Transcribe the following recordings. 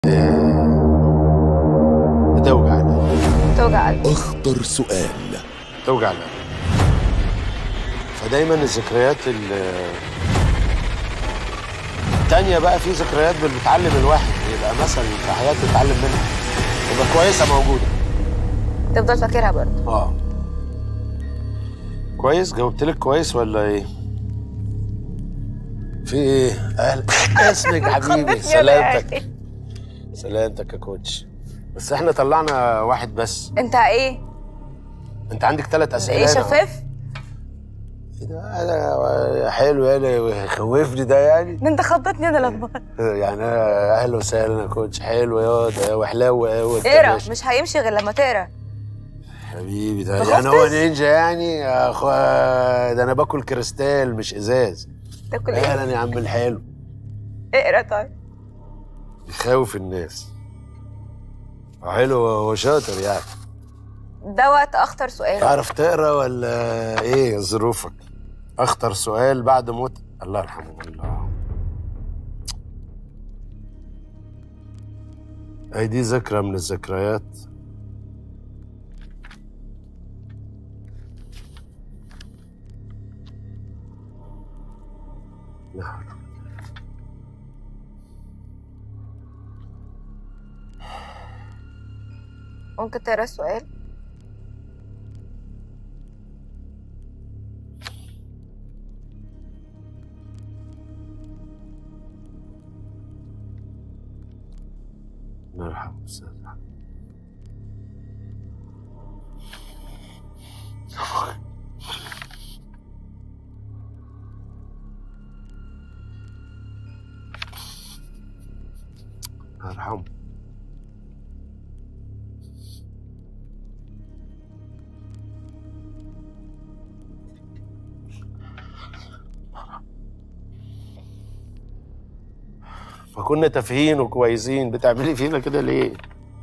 بتوجع القلب توجع قلبي أخطر سؤال بتوجع القلب فدايما الذكريات ال- التانية بقى في ذكريات بتعلم الواحد يبقى مثلا في حياته يتعلم منها تبقى كويسة موجودة تفضل فاكرها برضه اه كويس جاوبت لك كويس ولا ايه؟ في ايه؟ اهلا اسمك حبيبي خضتني سلامتك أنا. سلامتك يا كوتش بس احنا طلعنا واحد بس انت ايه؟ انت عندك ثلاث اسئله ايه هنا. شفاف؟ إيه ده انا حلو يعني خوفني ده يعني ده انت خضتني انا لما يعني أنا اهلا وسهلا يا كوتش حلو يا ده وحلاوه يا وانت اقرا ماشي. مش هيمشي غير لما تقرا حبيبي ده ما يعني هو خفتش؟ نينجا يعني يا أخو ده انا باكل كريستال مش ازاز تاكل ايه؟ اهلا يا عم الحلو اقرا طيب يخوف الناس حلو هو شاطر يعني ده وقت اخطر سؤال تعرف تقرا ولا ايه ظروفك اخطر سؤال بعد موت الله يرحمه الله اي دي ذكرى من الذكريات لا حول ولا ممكن تقرا السؤال؟ الله يرحمه استاذ أحمد. الله يرحمه فكنا تافهين وكويسين بتعملي فينا كده ليه؟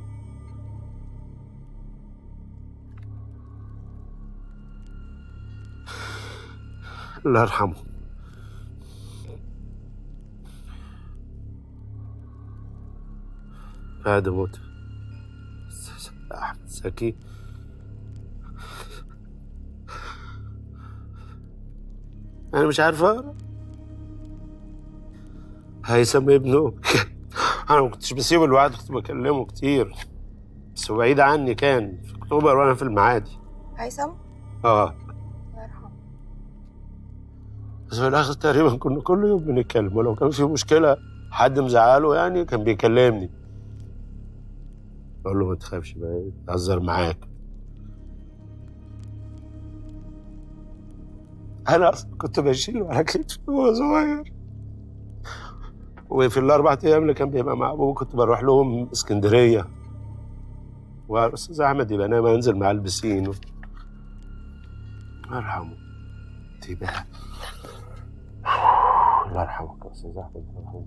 الله يرحمه بعد موت أحمد زكي أنا مش عارف أقرأ هيثم ابنه انا ما كنتش بسيبه لوحده كنت بكلمه كتير بس هو بعيد عني كان في اكتوبر وانا في المعادي هيثم اه الله يرحمه بس في الاخر تقريبا كنا كل يوم بنتكلم ولو كان في مشكله حد مزعله يعني كان بيكلمني اقول له ما تخافش بقى بهزر معاك انا اصلا كنت بشيله على كتفي وهو صغير وفي الاربع ايام اللي كان بيبقى مع ابوه كنت بروح لهم اسكندريه والاستاذ احمد يبقى نايم انزل مع البسين الله يرحمه تبقى الله يرحمك يا استاذ احمد الله يرحمك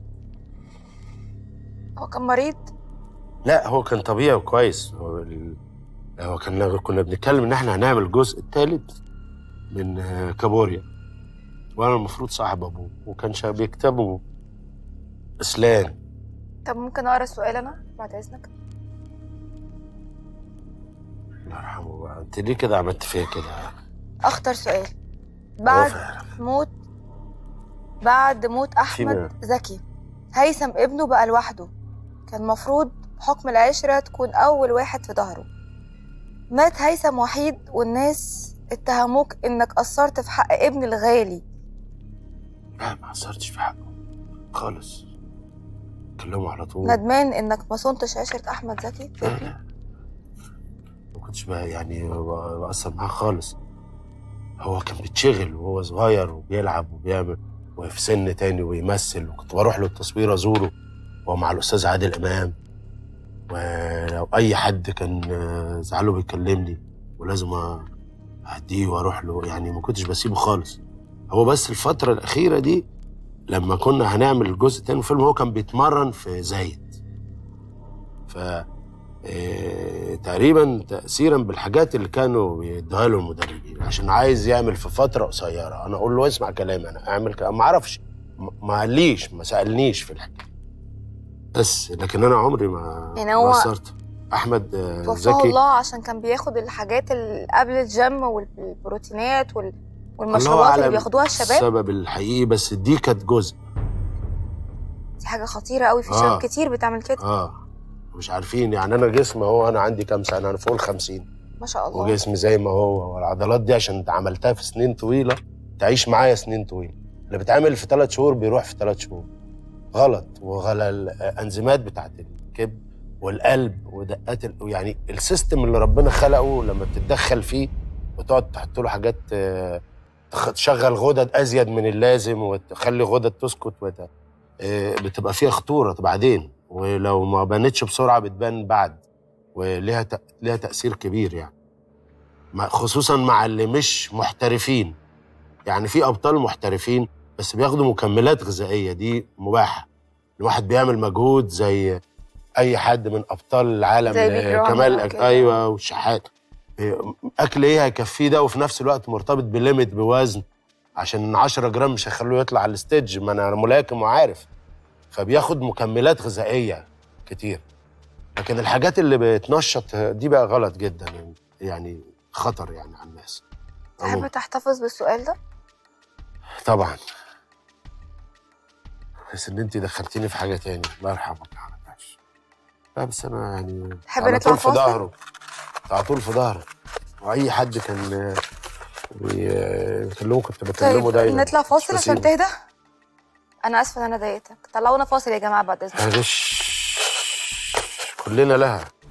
هو كان مريض؟ لا هو كان طبيعي وكويس هو ال... هو كان كنا بنتكلم ان احنا هنعمل الجزء الثالث من آه، كابوريا وانا المفروض صاحب ابوه وكان شا- بيكتبه اسلام طب ممكن اقرا السؤال انا بعد اذنك؟ الله يرحمه بقى انت ليه كده عملت فيا كده اخطر سؤال هو بعد فعلا. موت بعد موت احمد فينا. زكي هيثم ابنه بقى لوحده كان مفروض بحكم العشرة تكون أول واحد في ظهره مات هيثم وحيد والناس اتهموك إنك قصرت في حق ابن الغالي لا ما قصرتش في حقه خالص كلمه على طول ندمان إنك ما صنتش عشرة أحمد زكي في لا، ابنه لا. ما كنتش بقى يعني ب- بأثر معاه خالص هو كان بيتشغل وهو صغير وبيلعب وبيعمل وفي سن تاني ويمثل وكنت بروح له التصوير ازوره وهو مع الاستاذ عادل امام ولو اي حد كان آه، زعله بيكلمني ولازم اهديه واروح له يعني ما كنتش بسيبه خالص هو بس الفتره الاخيره دي لما كنا هنعمل الجزء التاني من الفيلم هو كان بيتمرن في زايد ف آه، تقريبا تاثيرا بالحاجات اللي كانوا بيدوها له المدربين عشان عايز يعمل في فتره قصيره انا اقول له اسمع كلامي انا اعمل كلام ما اعرفش ما- ما قاليش ما سالنيش في الحكايه بس لكن انا عمري ما يعني هو ما قصرت احمد آه، توفاه زكي الله عشان كان بياخد الحاجات اللي قبل الجيم والبروتينات وال... الله والمشروبات اللي أعلم بياخدوها الشباب السبب الحقيقي بس دي كانت جزء دي حاجه خطيره قوي في آه. شباب كتير بتعمل كده اه مش عارفين يعني انا جسمي هو انا عندي كام سنه انا فوق ال 50 ما شاء الله وجسمي زي ما هو والعضلات دي عشان انت عملتها في سنين طويله تعيش معايا سنين طويله اللي بيتعمل في ثلاث شهور بيروح في ثلاث شهور غلط وغلا الانزيمات بتاعت الكبد والقلب ودقات ال... يعني السيستم اللي ربنا خلقه لما بتتدخل فيه وتقعد تحط له حاجات آه، تخ- تشغل غدد ازيد من اللازم وتخلي غدد تسكت وت... آه، بتبقى فيها خطوره بعدين ولو ما بانتش بسرعه بتبان بعد وليها ت... ليها تاثير كبير يعني مع- خصوصا مع اللي مش محترفين يعني في ابطال محترفين بس بياخدوا مكملات غذائيه دي مباحه الواحد بيعمل مجهود زي اي حد من ابطال العالم زي بيج آه، رامي كمال أو أك- كده. ايوه والشحات آه، اكل ايه هيكفيه ده وفي نفس الوقت مرتبط بليميت بوزن عشان 10 جرام مش هيخلوه يطلع على الستيج ما انا ملاكم وعارف فبياخد مكملات غذائيه كتير لكن الحاجات اللي بتنشط دي بقى غلط جدا يعني, يعني خطر يعني على الناس تحب عموماً. تحتفظ بالسؤال ده طبعا بس ان انت دخلتيني في حاجه تاني الله يرحمك يا عرفاش لا بس انا يعني تحب على نطلع طول في فاصل؟ ظهره على طول في ظهره واي حد كان بي- بيكلمه كنت بكلمه طيب دايما نطلع فاصل مش عشان بسيبه. تهدى انا اسفه ان انا ضايقتك طلعونا فاصل يا جماعه بعد اذنك معلش كلنا لها